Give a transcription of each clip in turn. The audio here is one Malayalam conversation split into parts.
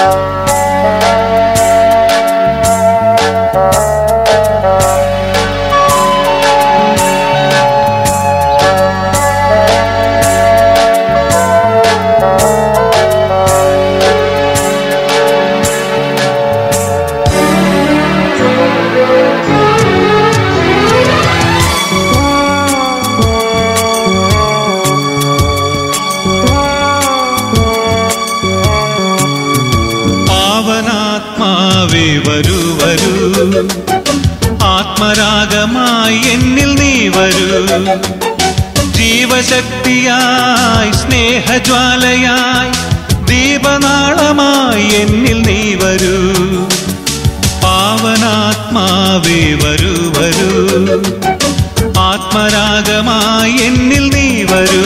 പാവനാത്മാവേ വരൂ വരൂ ആത്മരാഗമായി എന്നിൽ നീ വരൂ ജീവശക്തിയായി സ്നേഹജ്വാലയായി ദീപനാളമായി എന്നിൽ നീ വരൂ പാവനാത്മാവേ വരൂ വരൂ ആത്മരാഗമായി എന്നിൽ നീ വരൂ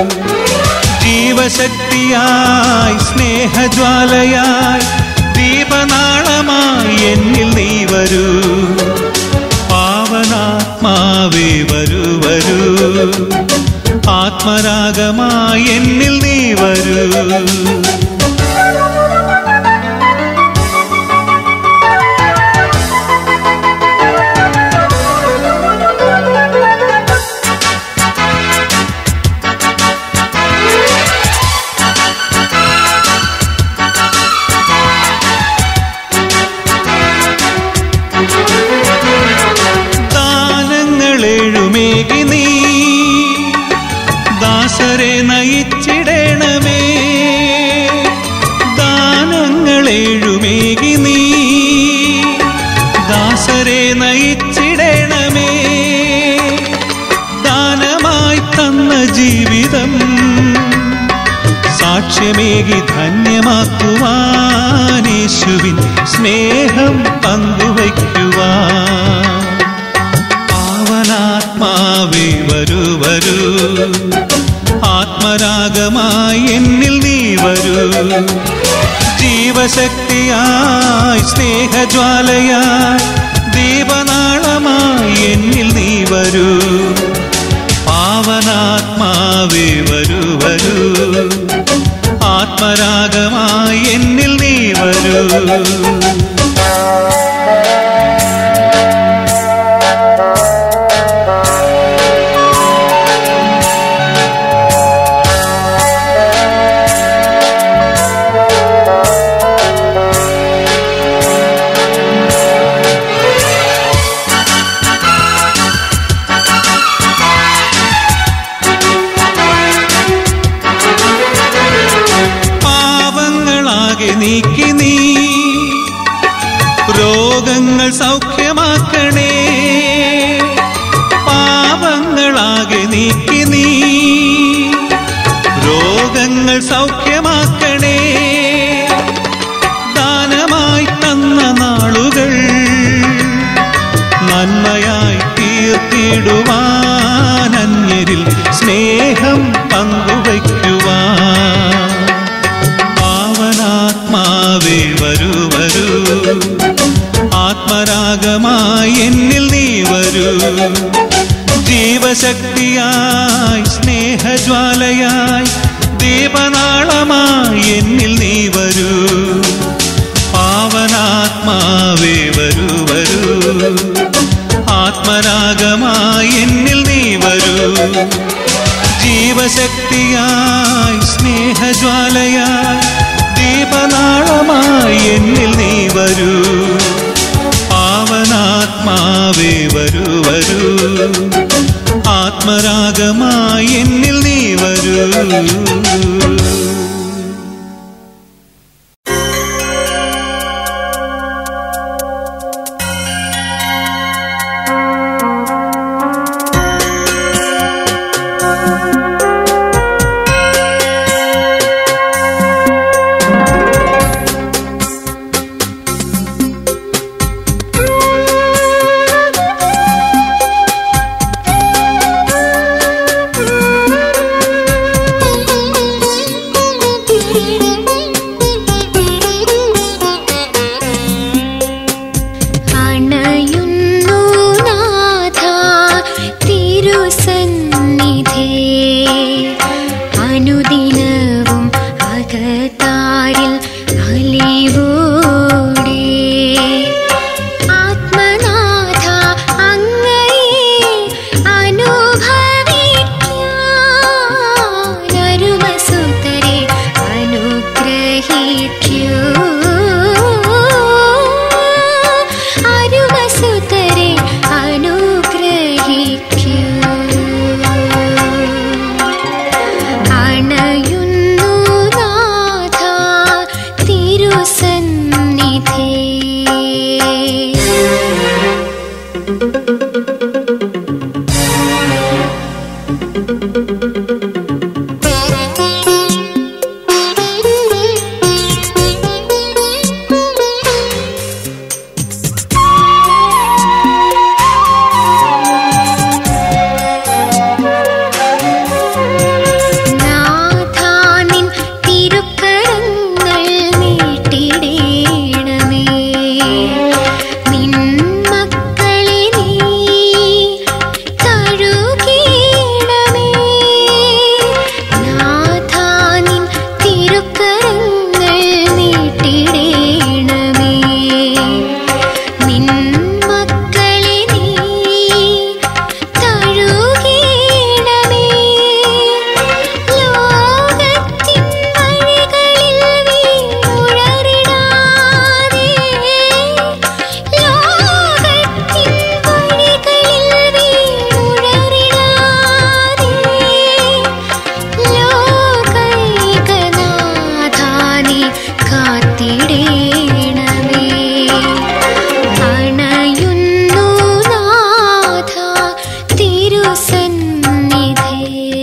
ജീവശക്തിയായി സ്നേഹജ്വാലയായി ദീപനാളമായി എന്നിൽ നീ വരൂ പാവനാത്മാവേ വരൂ വരൂ ആത്മരാഗമായി എന്നിൽ നീ വരൂ ദാനങ്ങളെഴുമേകി നീ ദാസരെ നയിച്ചിടണമേ ദാനങ്ങളെഴുമേകി നീ ദാസരെ നയിച്ചിടണമേ ദാനമായി തന്ന ജീവിതം സാക്ഷ്യമേകി ധന്യമാക്കുവാൻ യേശുവിൻ സ്നേഹം പങ്കുവയ്ക്കുവാൻ പാവനാത്മാവേ വരൂ വരൂ ആത്മരാഗമായി എന്നിൽ നീ വരൂ ജീവശക്തിയായി സ്നേഹജ്വാലയായി ദീപനാളമായി എന്നിൽ നീ വരൂ പാവനാത്മാവേ വരൂ വരൂ ആത്മരാഗമായി എന്നിൽ നീ വരൂ പാവങ്ങളാകെ നീക്കി നീ രോഗങ്ങൾ സൗഖ്യമാക്കണേ പാവങ്ങളാകെ നീക്കി നീ രോഗങ്ങൾ സൗഖ്യമാക്കണേ ദാനമായി തന്ന നാളുകൾ നന്മയായി തീർത്തിടുവാൻ അന്യരിൽ സ്നേഹം പങ്കുവയ്ക്കുവാൻ പാവനാത്മാവേ വരൂ വരൂ ആത്മരാഗമായി എന്നിൽ നീ വരൂ ജീവശക്തിയായി സ്നേഹജ്വാലയായി ദീപനാളമായി എന്നിൽ നീ വരൂ പാവനാത്മാവേ വരൂ വരൂ ആത്മരാഗമായി എന്നിൽ നീ വരൂ ജീവശക്തിയായി സ്നേഹജ്വാലയായി ദീപനാളമായി എന്നിൽ നീ വരൂ പാവനാത്മാവേ വരൂ വരൂ ആത്മരാഗമായി എന്നിൽ നീ വരൂ Thank you. അലിവോടെ ആത്മനാഥ അങ്ങയെ അനുഭവിക്കാൻ അരുമസുതരെ അനുഗ്രഹിക്കൂ അരുമസുതരെ അനുഗ്രഹിക്കൂ അണയുന്നു നാഥ തിരുസന്നിധി നാഥാനിൻ തിരുക്കരങ്ങൾ നീട്ടിടേണമേ നിൻ മക്കളെ നീ തഴുകീണമേ നാഥാനിൻ തിരുക്കരങ്ങൾ നീട്ടിടേണമേ നിൻ മക്കളെ നീ തഴുകീണമേ ലോകത്തിൻ വഴികളിൽ വീഴുഴറിടാതെ ലോകത്തിൻ വഴികളിൽ വീഴുഴറിടാതെ ലോകൈകനാഥാനി കാത്തിടേണമേ അണയുന്നു നാഥ തിരുസന്നിധി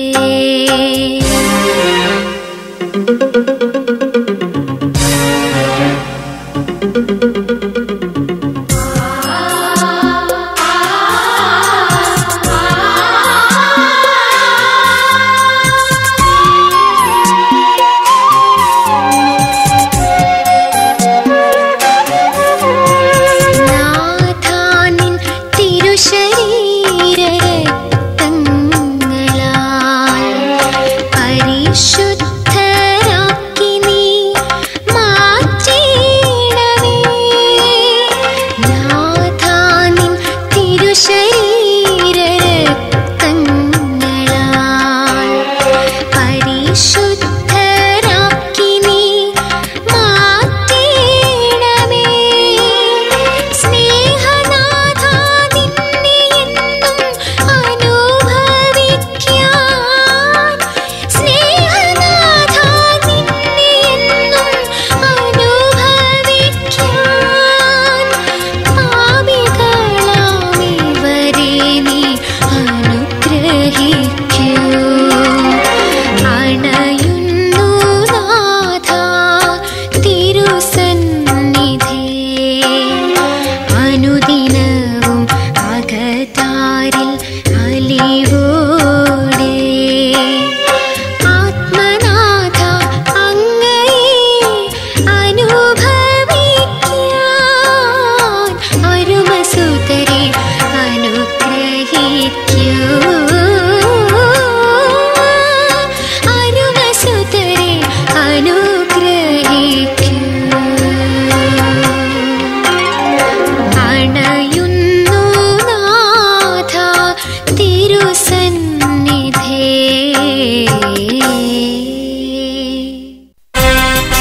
നാഥാനിൻ തിരുശരീരരക്തങ്ങളാൽ പരിശുദ്ധരാക്കി നീ മാറ്റേണമേ നാഥാനിൻ തിരുശരീരരക്തങ്ങളാൽ പരിശുദ്ധരാക്കി നീ മാറ്റേണമേ സ്നേഹനാഥ നിന്നെ എന്നും അനുഭവിക്കാൻ സ്നേഹനാഥ നിന്നെ എന്നും അനുഭവിക്കാൻ പാപികളാമിവരെ നീ അനുഗ്രഹിക്കൂ അണയുന്നു നാഥ തിരുസന്നിധി അനുദിനവും അകതാരിൽ അലിവോടെ ആത്മനാഥ അങ്ങയെ അനുഭവിക്കാൻ അരുമസുതരെ അനുഗ്രഹിക്കൂ അരുമസുതരെ അനുഗ്രഹിക്കൂ അണയുന്നു നാഥ തിരുസന്നിധി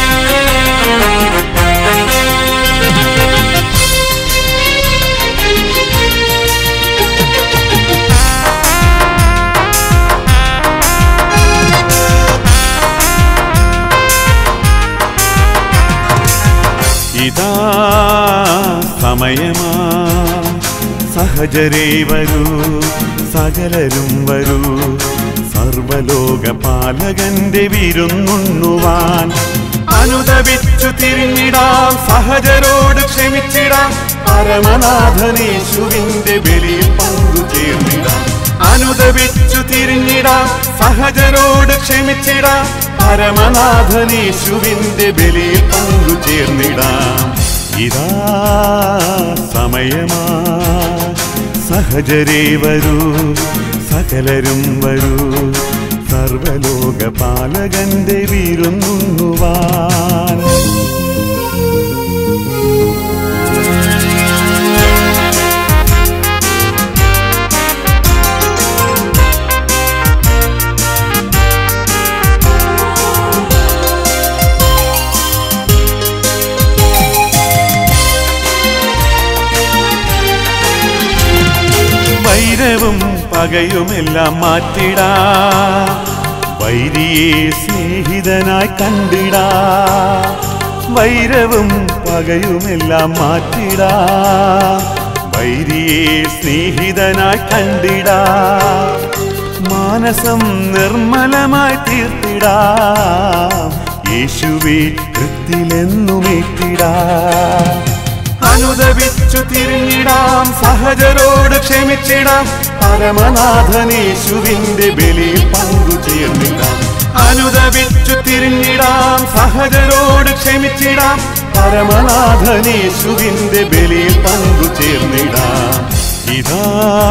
ഇതാ സമയമാ സഹജരേ വരൂ സകലരും വരൂ സർവലോക പാലകന്റെ വിരുന്നുണ്ണുവാൻ അനുദപിച്ചു തിരിഞ്ഞിടാം സഹജരോട് ക്ഷമിച്ചിടാം പരമനാഥനേശുവിന്റെ ബലിയിൽ പങ്കുചേർന്നിടാം അനുദപിച്ചു തിരിഞ്ഞിടാം സഹജരോട് ക്ഷമിച്ചിടാം പരമനാഥനേശുവിന്റെ ബലിയിൽ പങ്കുചേർന്നിടാം ഇതാ സമയമാ സഹജരേ വരൂ സകലരും വരൂ സർവലോക പാലകന്റെ വിരുന്നുണ്ണുവാൻ പകയുമെല്ലാം മാറ്റിടാ വൈരിയെ സ്നേഹിതനായി കണ്ടിടാ വൈരവും പകയുമെല്ലാം മാറ്റിടാ വൈരിയെ സ്നേഹിതനായി കണ്ടിടാ മാനസം നിർമ്മലമായി തീർത്തിടാ യേശുവെ കൃത്തിലെന്നുമേറ്റിടാ അനുദപിച്ചു തിരിഞ്ഞിടാം സഹജരോട് ക്ഷമിച്ചിടാം പരമനാഥനേശുവിന്റെ ബലിയിൽ പങ്കുചേർന്നിടാം അനുദപിച്ചു തിരിഞ്ഞിടാം സഹജരോട് ക്ഷമിച്ചിടാം പരമനാഥനേശുവിന്റെ ബലിയിൽ പങ്കുചേർന്നിടാം ഇതാ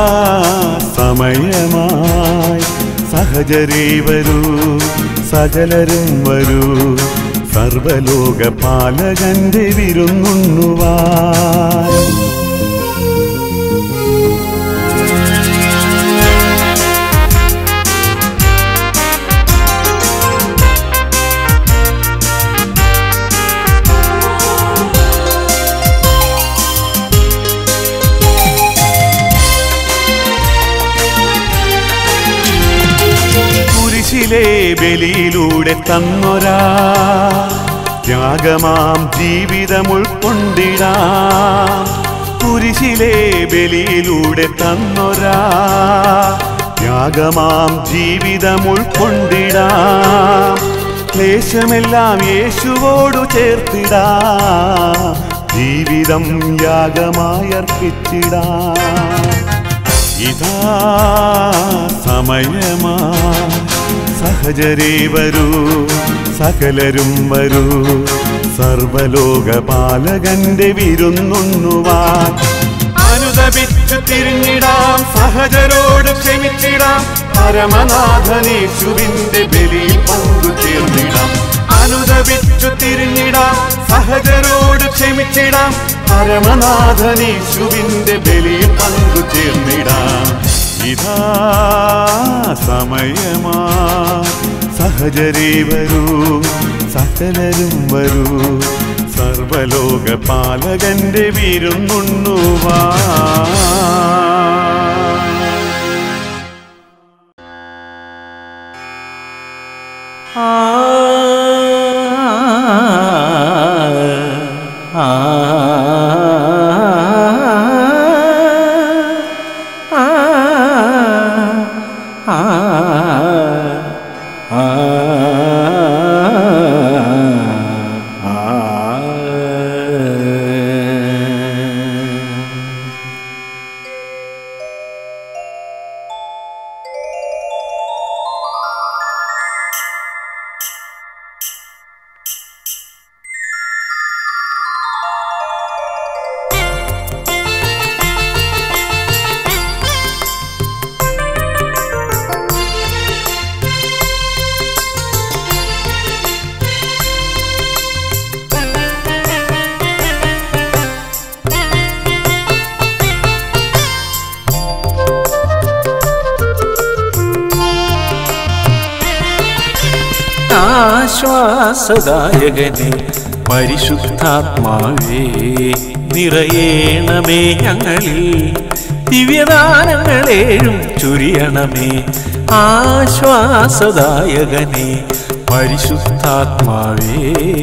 സമയമായി സഹജരേ വരൂ സകലരും വരൂ സർവലോക പാലകന്റെ വിരുന്നുണ്ണുവാൻ കുരിശിലെ ബലിയിലൂടെ തന്നൊരാ ത്യാഗമാം ജീവിതം ഉൾക്കൊണ്ടിടാം കുരിശിലെ ബലിയിലൂടെ തന്നൊരാ ത്യാഗമാം ജീവിതം ഉൾക്കൊണ്ടിടാം ക്ലേശമെല്ലാം യേശുവോടു ചേർത്തിടാം ജീവിതം യാഗമായി അർപ്പിച്ചിടാം ഇതാ സമയമാ സഹജരേ വരൂ സകലരും വരൂ സർവലോക പാലകന്റെ വിരുന്നുണ്ണുവാൻ അനുദപിച്ചു തിരിഞ്ഞിടാം സഹജരോട് ക്ഷമിച്ചിടാം പരമനാഥനേശുവിന്റെ ബലിയിൽ പങ്കുചേർന്നിടാം അനുദപിച്ചു തിരിഞ്ഞിടാം സഹജരോട് ക്ഷമിച്ചിടാം പരമനാഥനേശുവിന്റെ ബലിയിൽ പങ്കുചേർന്നിടാം ഇതാ സമയമാ സഹജരേ വരൂ സകലരും വരൂ സർവലോക പാലകന്റെ വിരുന്നുണ്ണുവാ ആശ്വാസദായകനെ പരിശുദ്ധാത്മാവേ നിറയേണമേ ഞങ്ങളിൽ ദിവ്യദാനങ്ങളേഴും ചുരിയണമേ ആശ്വാസദായകനെ പരിശുദ്ധാത്മാവേ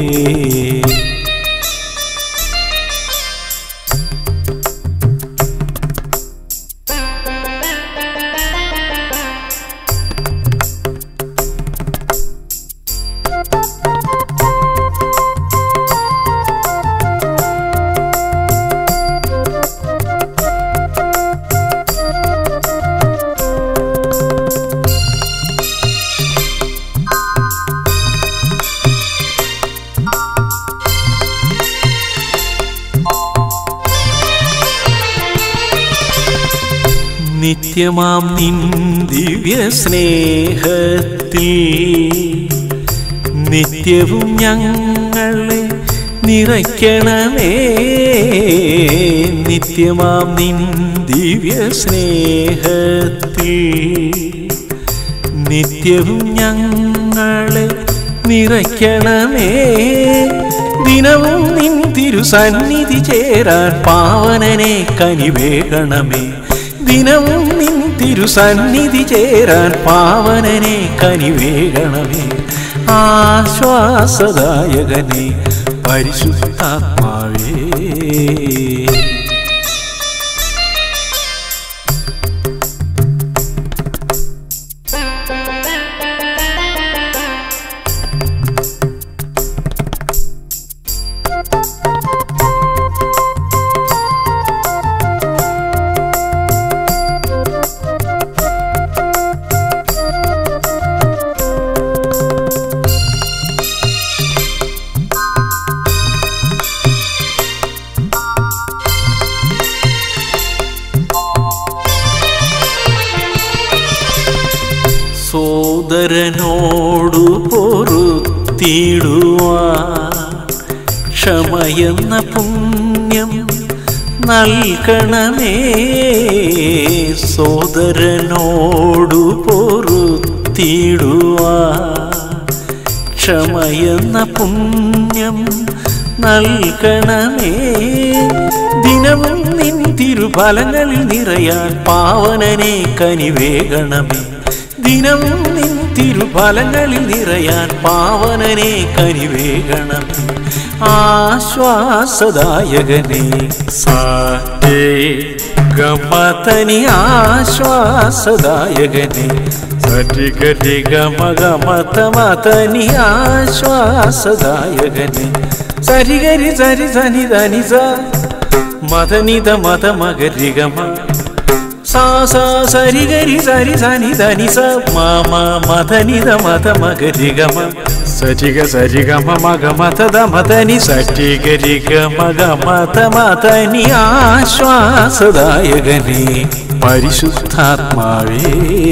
നിത്യമാം നിൻ ദിവ്യ സ്നേഹത്തിൽ നിത്യവും ഞങ്ങളെ നിറയ്ക്കണമേ നിത്യമാം നിൻ ദിവ്യ സ്നേഹത്തിൽ നിത്യവും ഞങ്ങളെ നിറയ്ക്കണമേ ദിനവും നിൻ തിരുസന്നിധി ചേരാൻ പാവനനെ കനിവേകണമേ ദിനവും നിൻ തിരുസന്നിധി ചേരാൻ പാവനനെ കനിവേകണമേ ആശ്വാസദായകനെ പരിശുദ്ധാത്മാവേ സോദരനോടു പൊറുത്തിടുവാൻ ക്ഷമയെന്ന പുണ്യം നൽകണമേ സോദരനോടു പൊറുത്തിടുവാൻ ക്ഷമയെന്ന പുണ്യം നൽകണമേ ദിനവും നിൻ തിരുഫലങ്ങളിൽ നിറയാൻ പാവനനെ കനിവേകണമേ ദിനവും നിൻ തിരുഫലങ്ങളിൽ നിറയാൻ പാവനനെ കനിവേകണമേ ആശ്വാസദായകനെ സാറ്റേ ഗമതനി ആശ്വാസദായകനെ സരി ഗരി ഗമ ഗമതമതനി ആശ്വാസദായകനെ സരി ഗരി സരി സനി ധനി സ മദനിത മത മകരി ഗമ സാ സാ സരി ഗരി സരി സനി ധനി സ മമ മദനിത മത മകരി ഗമ സരിഗ സരിഗ മമ ഗമത മതനി സരി ഗരി ഗമ ഗമത മതനി ആശ്വാസദായകനെ പരിശുദ്ധാത്മാവേ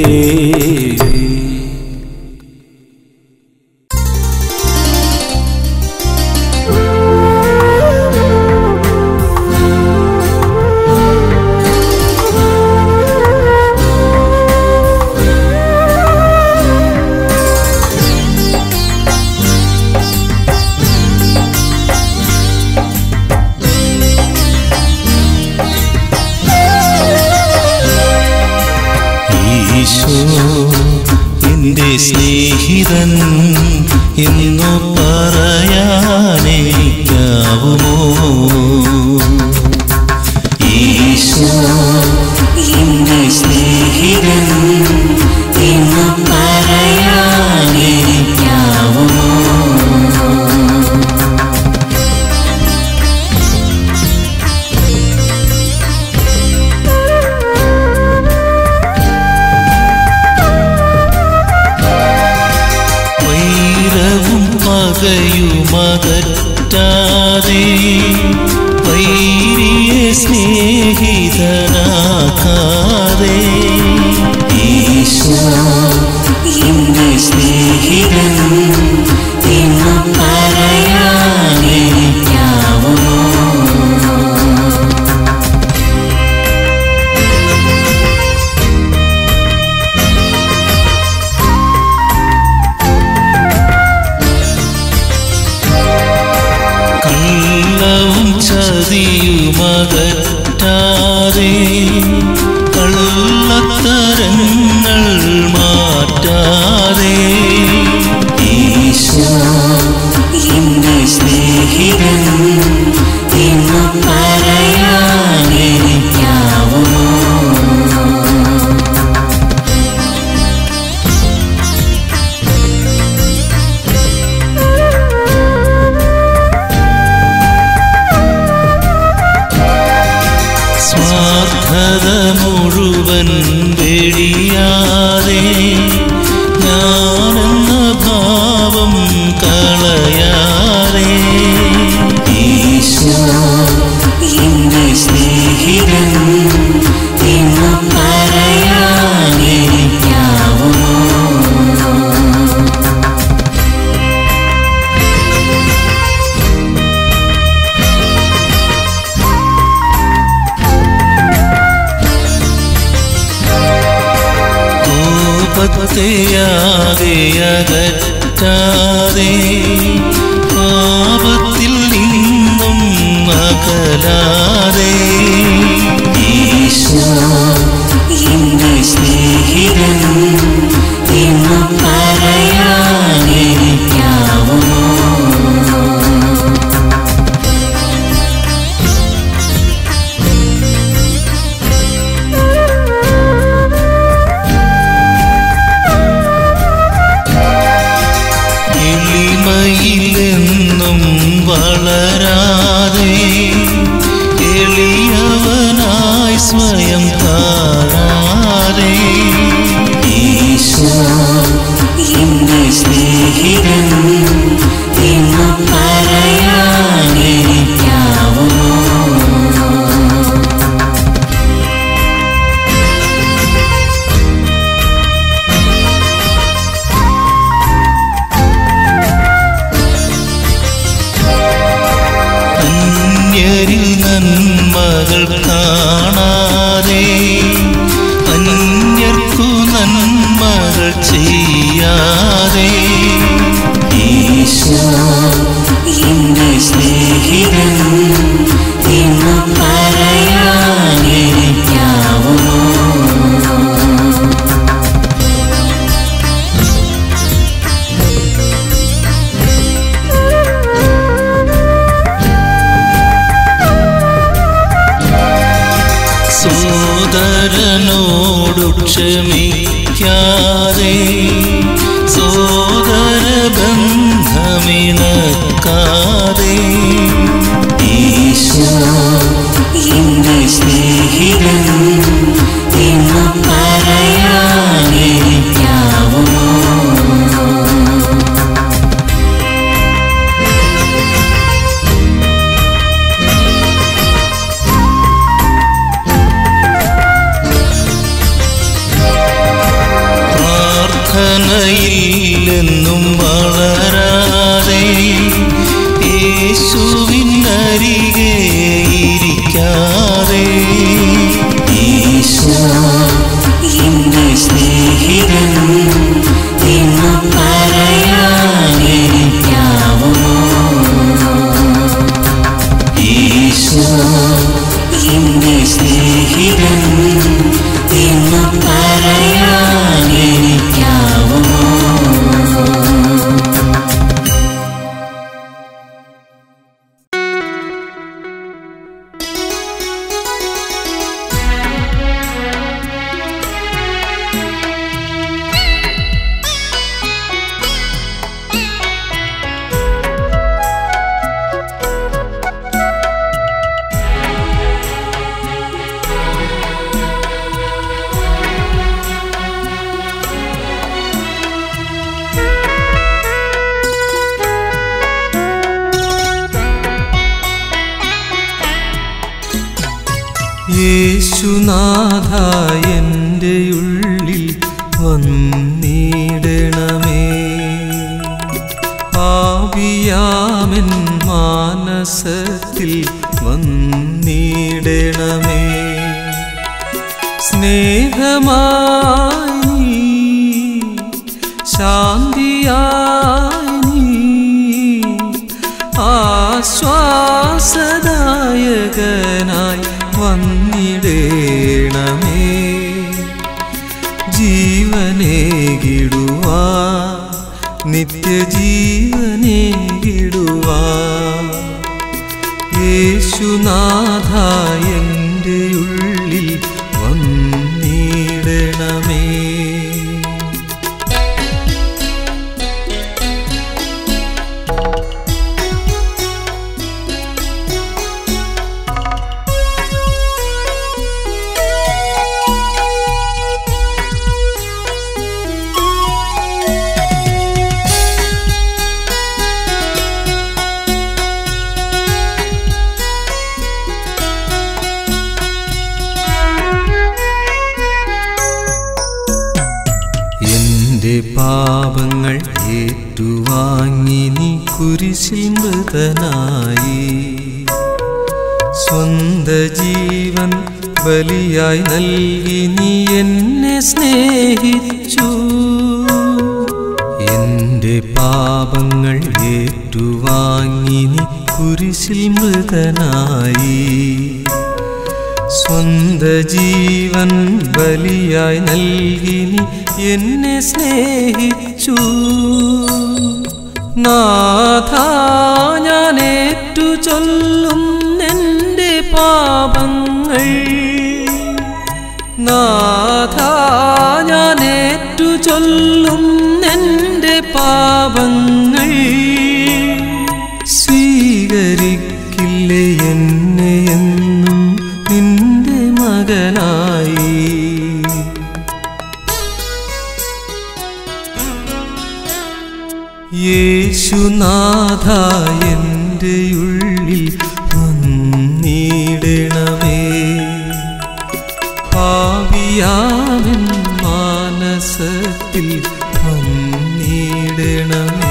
ഈശോ എൻ്റെ സ്നേഹിതൻ എന്നു പറയാനെനിക്കാവുമോ ഈശോ എൻ്റെ സ്നേഹിതൻ എന്നു പറയാനെനിക്കാവുമോ വൈരവും പകയുമകറ്റാതെ വൈരിയെ സ്നേഹിതനാക്കാതെ ഈശോ എന്റെ സ്നേഹിതൻ എന്നു പറയാനെനിക്കാവുമോ കള്ളവും ചതിയുമകറ്റാതെ കള്ളത്തരങ്ങൾ മാറ്റാതെ ഈശോ എന്റെ സ്നേഹിതൻ എന്നു പറയാനെനിക്കാവുമോ സ്വാർത്ഥത മുഴുവൻ വെടിയാതെ ഞാനെന്ന ഭാവം കളയാതെ ഈശോ എന്റെ സ്നേഹിതൻ എന്നു പറയാനെനിക്കാവുമോ കോപത്തെയാകെ അകറ്റാതെ പാപത്തിൽ നിന്നും അകലാതെ ഈശോ സ്വയം താഴാതെ ഈശോ എന്റെ സ്നേഹിതൻ എന്ന് പറയാനെനിക്കാവുമോ അന്യരിൽ നന്മകൾ കാണാതെ അന്യർക്കു നന്മകൾ ചെയ്യാതെ ഈശോ എന്റെ സ്നേഹിതൻ എന്ന് പറയാനെനിക്കാവുമോ സോദരനോടു ക്ഷമിക്കാതെ സോദര ബന്ധമിണക്കാതെ ഈശോ എന്റെ സ്നേഹിതൻ എന്ന് പറയാനെനിക്കാവുമോ പ്രാർത്ഥനയില്ലെന്നും വളരാതെ യേശുവിനരികെ ഇരിക്കാതെ ഈശോ എന്റെ സ്നേഹിതൻ എന്ന് പറയാനെനിക്കാവുമോ ഈശോ എന്റെ സ്നേഹിതൻ എന്ന് പറയാനെനിക്കാവുമോ യേശുനാഥ എൻ്റെ ഉള്ളിൽ വന്നിടണമേ പാപിയാമൻ മാനസത്തിൽ വന്നിടണമേ സ്നേഹമായി നീ, ശാന്തിയായി നീ, ആശ്വാസദായകനായി വന്നിടേണമേ ജീവനേകിടുവാ നിത്യജീവനേകിടുവാ യേശുനാഥ എൻ്റെ ഉള്ളിൽ വന്നിടണമേ എന്റെ പാപങ്ങൾ ഏറ്റുവാങ്ങി നീ കുരിശിൽ മൃതനായി സ്വന്ത ജീവൻ ബലിയായി നൽകി നീ എന്നെ സ്നേഹിച്ചു എന്റെ പാപങ്ങൾ ഏറ്റുവാങ്ങി നീ കുരിശിൽ മൃതനായി സ്വന്ത ജീവൻ ബലിയായി നൽകി നീ എന്നെ സ്നേഹിച്ചു നാഥ ഞാൻ ഏറ്റു ചൊല്ലും എൻ്റെ പാപങ്ങൾ നാഥ ഞാൻ ഏറ്റു ചൊല്ലും എൻ്റെ പാപങ്ങൾ സ്വീകരിക്കില്ലേ എന്നെ എന്നും നിന്റെ മകനായി മകനായി യേശുനാഥ എൻ്റെ ഉള്ളിൽ വന്നിടണമേ ഭാവിയാമൻ മാനസത്തിൽ വന്നിടണമേ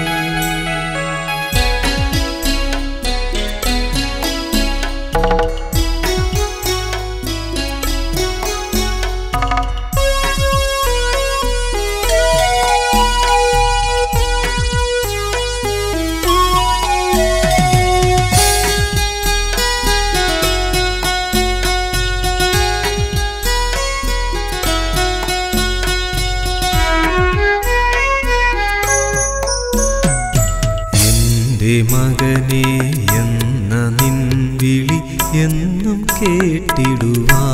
എന്റെ മകനെ എന്ന നിൻ വിളി എന്നും കേട്ടിടുവാ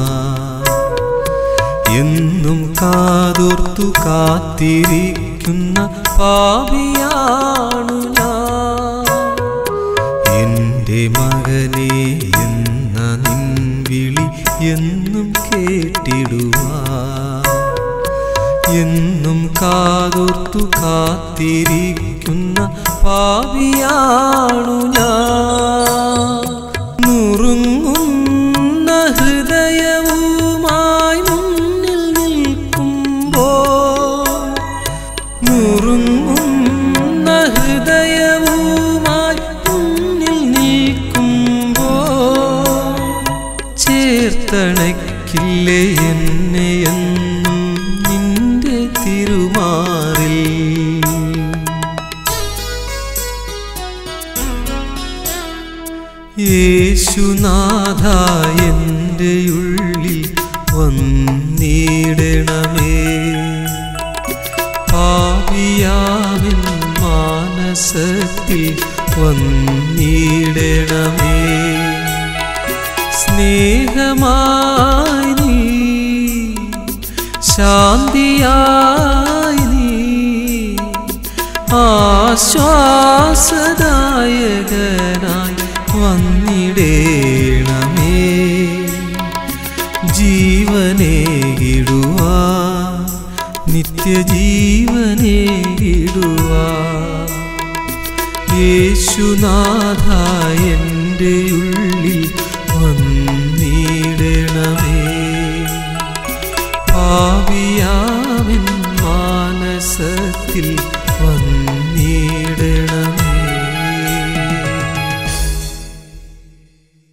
എന്നും കാതോർത്തു കാത്തിരിക്കുന്ന പാപിയാണു ഞാൻ എന്റെ മകനെ എന്ന നിൻ വിളി എന്നും കേട്ടിടുവാ എന്നും കാതോർത്തു കാത്തിരിക്കുന്ന പാപിയാണു ഞാൻ നുറുങ്ങുന്ന ഹൃദയവുമായി മുന്നിൽ നിൽക്കുമ്പോ നുറുങ്ങുന്ന ഹൃദയവുമായി മുന്നിൽ നിൽക്കുമ്പോ ചേർത്തണയ്ക്കില്ലേ എന്നെ എന്നും നിന്റെ തിരുമാറിൽ യേശുനാഥ എൻ്റെ ഉള്ളിൽ വന്നിടണമേ പാപിയാവിൻ മാനസത്തിൽ വന്നിടണമേ സ്നേഹമായി നീ ശാന്തിയായി നീ ആശ്വാസദായകനായി വന്നിടേണമേ ജീവനേ ഇടുവാ നിത്യജീവനേ ഇടുവാ യേശുനാഥ എൻ്റെ ഉള്ളിൽ വന്നിടണമേ പാവിയാവിൻ മാനസത്തിൽ